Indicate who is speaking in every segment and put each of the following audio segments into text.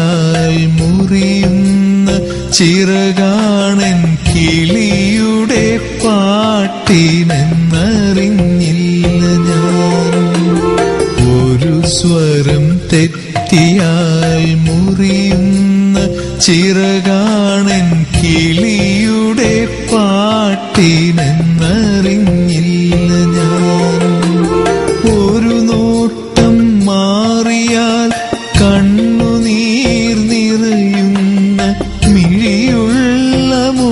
Speaker 1: തെറ്റിയാൽ മുറിയുന്ന ചിറകാണൻ കിളിയുടെ പാട്ടിനെന്നറിഞ്ഞില്ല ഞാൻ ഒരു സ്വരം തെറ്റിയാൽ മുറിയുന്ന ചിറകാണൻ കിളിയുടെ പാട്ടിനെന്നറിഞ്ഞില്ല ഞാൻ ഒരു നോട്ടം മാറിയാൽ കണ്ണുനീർ നിറയുന്ന മിഴിയുള്ള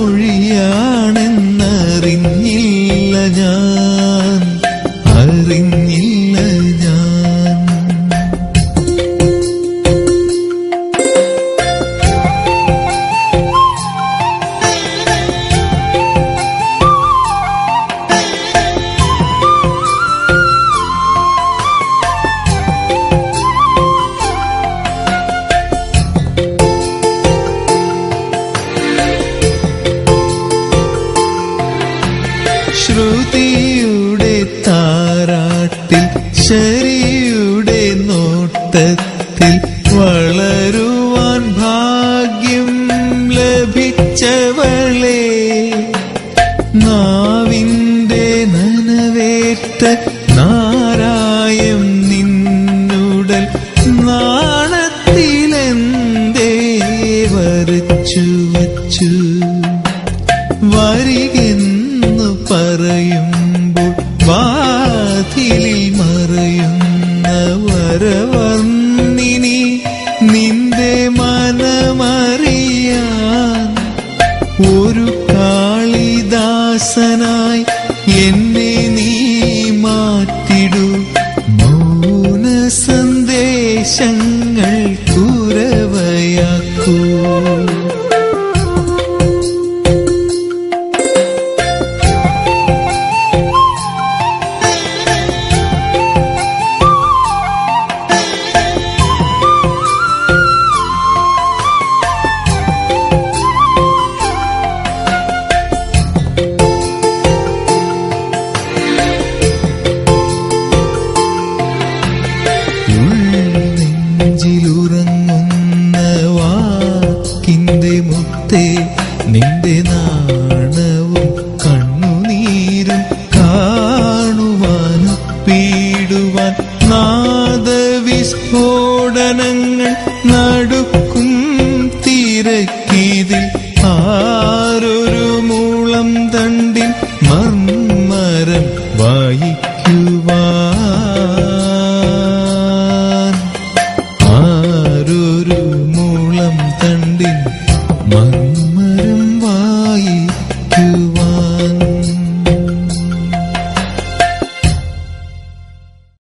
Speaker 1: മൊഴിയാണെന്നറിഞ്ഞില്ല ഞാൻ അറിഞ്ഞില്ല ഞാൻ ശ്രുതിയുടെ താരാട്ടിൽ ശരിയുടെ നോട്ടത്തിൽ വളരുവാൻ ഭാഗ്യം ലഭിച്ചവളെ നാവിന്റെ നനവേറ്റ നാരായം നിന്നുടൽ നാണത്തിലെന്തേ വരച്ചു വച്ചു വരികെന്നു പറയുമ്പോൾ വാതിലിൽ മറയുന്ന വരവർണ്ണിനി നിന്റെ മനമറിയാൻ ഒരു കാളിദാസനായി എന്നെ നീ മാറ്റിടൂ മൗന സന്ദേശങ്ങൾ കുരവയാക്കൂ നെഞ്ചിലുറങ്ങുന്ന വാക്കിന്റെ മുത്തേ നിന്റെ നാണവും കണ്ണുനീരും കാണുവാൻ പീടുവാൻ നാദവിസ്ഫോടനങ്ങൾ നടുക്കും തിരക്കിതിൽ ആ